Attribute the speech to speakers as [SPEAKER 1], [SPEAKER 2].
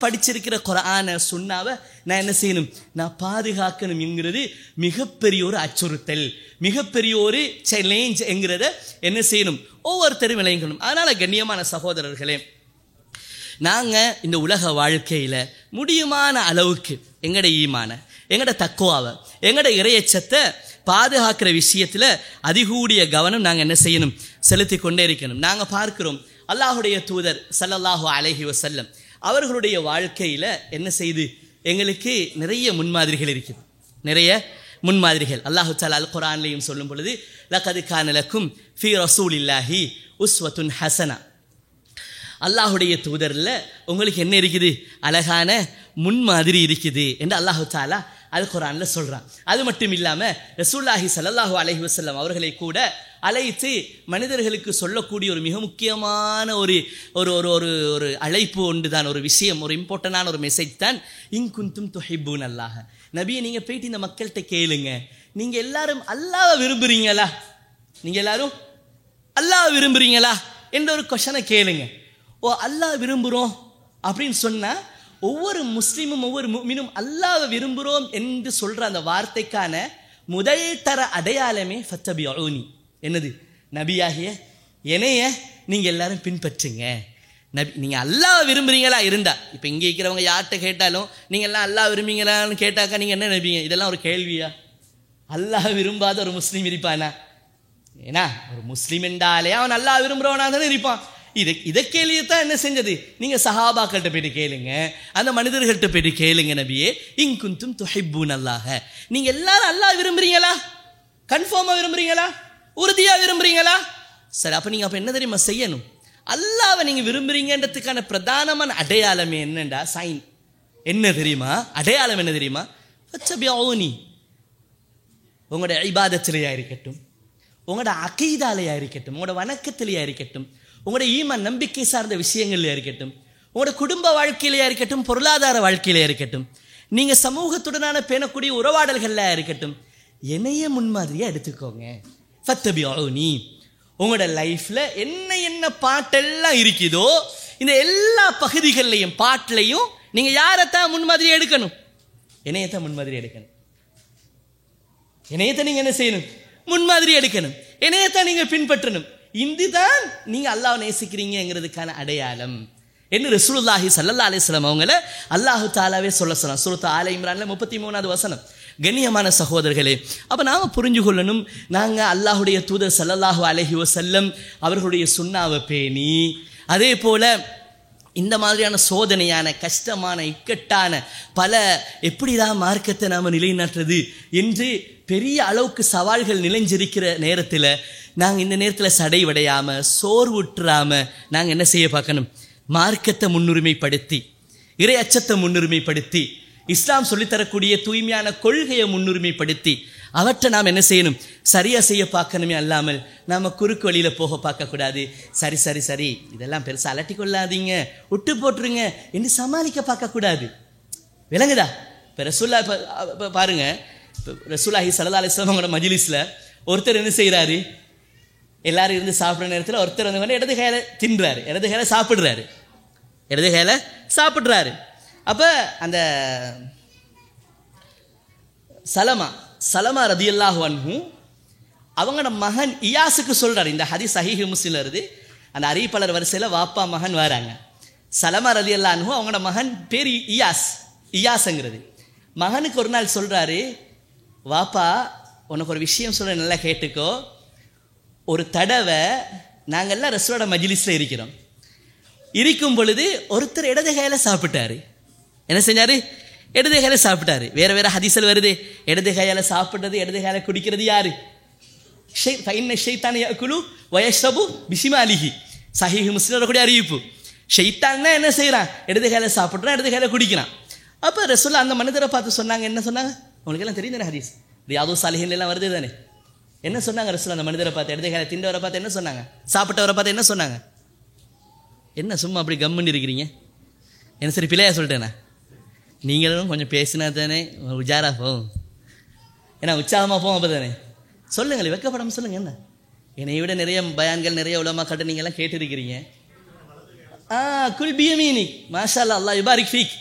[SPEAKER 1] படிச்சிருக்கிற குரான சுண்ணாவை நான் என்ன செய்யணும் நான் பாதுகாக்கணும்ங்கிறது மிகப்பெரிய ஒரு அச்சுறுத்தல் மிகப்பெரிய ஒரு சேலஞ்ச் என்கிறத என்ன செய்யணும் ஒவ்வொருத்தரும் விளையங்கணும் அதனால கண்ணியமான சகோதரர்களே நாங்கள் இந்த உலக வாழ்க்கையில் முடியுமான அளவுக்கு எங்கட ஈமான எங்கட தக்குவாவை எங்கட இறையச்சத்தை பாதுகாக்கிற விஷயத்தில் அதிகூடிய கவனம் நாங்கள் என்ன செய்யணும் செலுத்தி கொண்டே இருக்கணும் நாங்கள் பார்க்கிறோம் அல்லாஹுடைய தூதர் ஸல்லல்லாஹு அலைஹி வஸல்லம் அவர்களுடைய வாழ்க்கையில் என்ன செய்து எங்களுக்கு நிறைய முன்மாதிரிகள் இருக்குது நிறைய முன்மாதிரிகள் அல்லாஹு தாலா அல் குரான்லையும் சொல்லும் பொழுது லக்கது கானலக்கும் ஃபி ரசூலில்லாஹி உஸ்வத்துன் ஹசனா அல்லாஹுடைய தூதரில் உங்களுக்கு என்ன இருக்குது அழகான முன்மாதிரி இருக்குது என்று அல்லாஹு தாலா அல் குரானில் சொல்கிறான் அது மட்டும் இல்லாமல் ரசூல்லாஹி ஸல்லல்லாஹு அலைஹி வஸல்லம் அவர்களை கூட அழைத்து மனிதர்களுக்கு சொல்லக்கூடிய ஒரு மிக முக்கியமான ஒரு ஒரு ஒரு ஒரு ஒரு அழைப்பு ஒன்று தான் ஒரு விஷயம் ஒரு இம்பார்ட்டண்டான ஒரு மெசேஜ் தான் இங்குந்தும் துஹிப்பூன் அல்லாஹ் நபியை நீங்கள் போயிட்டு இந்த மக்கள்கிட்ட கேளுங்க நீங்கள் எல்லாரும் அல்லாஹ்வை விரும்புறீங்களா நீங்கள் எல்லாரும் அல்லாஹ் விரும்புறீங்களா என்ற ஒரு கொஷனை கேளுங்க ஓ அல்லாஹ் விரும்புகிறோம் அப்படின்னு சொன்னால் ஒவ்வொரு முஸ்லீமும் ஒவ்வொரு முமினும் அல்லாஹ்வை விரும்புகிறோம் என்று சொல்கிற அந்த வார்த்தைக்கான முதல் தர அடையாளமே ஃபத்தபி அவுனி என்னது நபியாகிய என்னைய நீங்கள் எல்லாரும் பின்பற்றுங்க நபி நீங்கள் அல்லாஹ் விரும்புறீங்களா இருந்தா இப்போ இங்கே இருக்கிறவங்க யார்கிட்ட கேட்டாலும் நீங்கள் எல்லாம் அல்லாஹ் விரும்புறீங்களான்னு கேட்டாக்கா நீங்கள் என்ன நினைப்பீங்க இதெல்லாம் ஒரு கேள்வியா அல்லாஹ் விரும்பாத ஒரு முஸ்லீம் இருப்பானா ஏன்னா ஒரு முஸ்லீம் என்றாலே அவன் நல்லா விரும்புகிறவனா தானே இருப்பான் இதை இதை கேள்வியை தான் என்ன செஞ்சது நீங்க சஹாபாக்கள்கிட்ட போயிட்டு கேளுங்க அந்த மனிதர்கள்ட்ட போயிட்டு கேளுங்க நபியே இங்குந்தும் துஹிப்பூன் அல்லாஹ நீங்க எல்லாரும் அல்லாஹ் விரும்புறீங்களா கன்ஃபார்மா விரும்புறீங்களா உறுதியா விரும்புறீங்களா சரி அப்ப நீங்க அப்ப என்ன தெரியுமா செய்யணும் அல்லாவை நீங்க விரும்புறீங்கன்றதுக்கான பிரதானமான அடையாளமே என்னண்டா சைன் என்ன தெரியுமா அடையாளம் என்ன தெரியுமா ஃபத்தபிஊனி உங்களோட ஐபாதத்திலேயா இருக்கட்டும் உங்களோட அகைதாலையா இருக்கட்டும் உங்களோட வணக்கத்திலேயா இருக்கட்டும் உங்களோட ஈமன் நம்பிக்கை சார்ந்த விஷயங்கள்லையா இருக்கட்டும் உங்களோட குடும்ப வாழ்க்கையிலையா இருக்கட்டும் பொருளாதார வாழ்க்கையிலையா இருக்கட்டும் நீங்க சமூகத்துடனான பேணக்கூடிய உறவாடல்கள்ல இருக்கட்டும் என்னைய முன்மாதிரியா எடுத்துக்கோங்க ஃபத்தபி நீ உங்களோட லைஃப்ல என்ன என்ன பாட்டெல்லாம் இருக்குதோ இந்த எல்லா பகுதிகள்லையும் பாட்டிலையும் நீங்க யாரைத்தான் முன்மாதிரி எடுக்கணும் என்னையத்தான் முன்மாதிரி எடுக்கணும் இணையத்தை நீங்க என்ன செய்யணும் முன்மாதிரி எடுக்கணும் இணையத்தை நீங்க பின்பற்றணும் இதுதான் நீங்க அல்லாஹ் நேசிக்கிறீங்கிறதுக்கான அடையாளம் என்ன ரசூலுல்லாஹி சல்லல்லா அலிஸ்லாம் அவங்கள அல்லாஹு தாலாவே சொல்ல சொன்னான் சுருத்த ஆலை இம்ரான்ல முப்பத்தி மூணாவது வசனம் கண்ணியமான சகோதரர்களே அப்போ நாம் புரிஞ்சு கொள்ளணும் நாங்கள் அல்லாஹுடைய தூதர் சல்லல்லாஹு அலஹி வசல்லம் அவர்களுடைய சுண்ணாவை பேணி அதே போல இந்த மாதிரியான சோதனையான கஷ்டமான இக்கட்டான பல எப்படிதான் மார்க்கத்தை நாம் நிலைநாட்டுறது என்று பெரிய அளவுக்கு சவால்கள் நிலைஞ்சிருக்கிற நேரத்தில் நாங்கள் இந்த நேரத்தில் சடைவடையாமல் சோர்வுற்றாமல் நாங்கள் என்ன செய்ய பார்க்கணும் மார்க்கத்தை முன்னுரிமைப்படுத்தி இறை அச்சத்தை முன்னுரிமைப்படுத்தி இஸ்லாம் சொல்லித்தரக்கூடிய தூய்மையான கொள்கையை முன்னுரிமைப்படுத்தி அவற்றை நாம் என்ன செய்யணும் சரியாக செய்ய பார்க்கணுமே அல்லாமல் நாம் குறுக்கு வழியில் போக பார்க்கக்கூடாது சரி சரி சரி இதெல்லாம் பெருசாக அலட்டி கொள்ளாதீங்க விட்டு போட்டுருங்க என்று சமாளிக்க பார்க்கக்கூடாது விளங்குதா இப்போ ரசூல்லா இப்போ பாருங்க இப்போ ரசூலாஹி சல்லா அலிஸ்லாம் அவங்களோட மஜிலிஸில் ஒருத்தர் என்ன செய்கிறாரு எல்லாரும் இருந்து சாப்பிட்ற நேரத்தில் ஒருத்தர் வந்து கொண்டு இடது கையில் தின்றாரு இடது கையில் சாப்பிட்றாரு இடது கையில் சாப்பிட்றாரு அப்போ அந்த சலமா சலமா ரதியல்லாஹு அன்ஹு அவங்களோட மகன் இயாஸுக்கு சொல்கிறார் இந்த ஹதி சஹீஹி முஸ்லிம் வருது அந்த அறிவிப்பாளர் வரிசையில் வாப்பா மகன் வராங்க சலமா ரதியல்லா அன்ஹு அவங்களோட மகன் பேர் இயாஸ் இயாஸுங்கிறது மகனுக்கு ஒரு நாள் சொல்கிறாரு வாப்பா உனக்கு ஒரு விஷயம் சொல்ல நல்லா கேட்டுக்கோ ஒரு தடவை நாங்கள்லாம் ரசோட மஜிலிஸில் இருக்கிறோம் இருக்கும் பொழுது ஒருத்தர் இடது கையில் சாப்பிட்டாரு என்ன செஞ்சாரு இடது கையில சாப்பிட்டாரு வேற வேற ஹதீசல் வருது இடது கையால சாப்பிட்றது இடது கையால குடிக்கிறது யாரு குழு வயசபு பிசிமாலிஹி சஹிஹி முஸ்லிம் கூட அறிவிப்பு ஷெய்தான் என்ன செய்யறான் இடது கையில சாப்பிட்றான் இடது கையில குடிக்கிறான் அப்போ ரசோல்லா அந்த மனிதரை பார்த்து சொன்னாங்க என்ன சொன்னாங்க உங்களுக்கு எல்லாம் தெரியும் தானே ஹதீஸ் ரியாது சாலிஹின் எல்லாம் வருது தானே என்ன சொன்னாங்க ரசோல்லா அந்த மனிதரை பார்த்து இடது கையில திண்டவரை பார்த்து என்ன சொன்னாங்க சாப்பிட்டவரை பார்த்து என்ன சொன்னாங்க என்ன சும்மா அப்படி கம்முன்னு இருக்கிறீங்க என்ன சரி பிள்ளையா சொல்லிட்டேண்ணா நீங்களும் கொஞ்சம் பேசினா தானே உஜாரா போகும் ஏன்னா உற்சாகமாக போகும் அப்போ தானே சொல்லுங்கள் வெக்கப்படாமல் சொல்லுங்கள் என்ன என்னை விட நிறைய பயான்கள் நிறைய உலமா கட்டு நீங்கள்லாம் கேட்டிருக்கிறீங்க ஆ குல் பியமீனிக் மாஷா அல்லாஹ் அல்லாஹ் யுபாரிக் ஃபீக்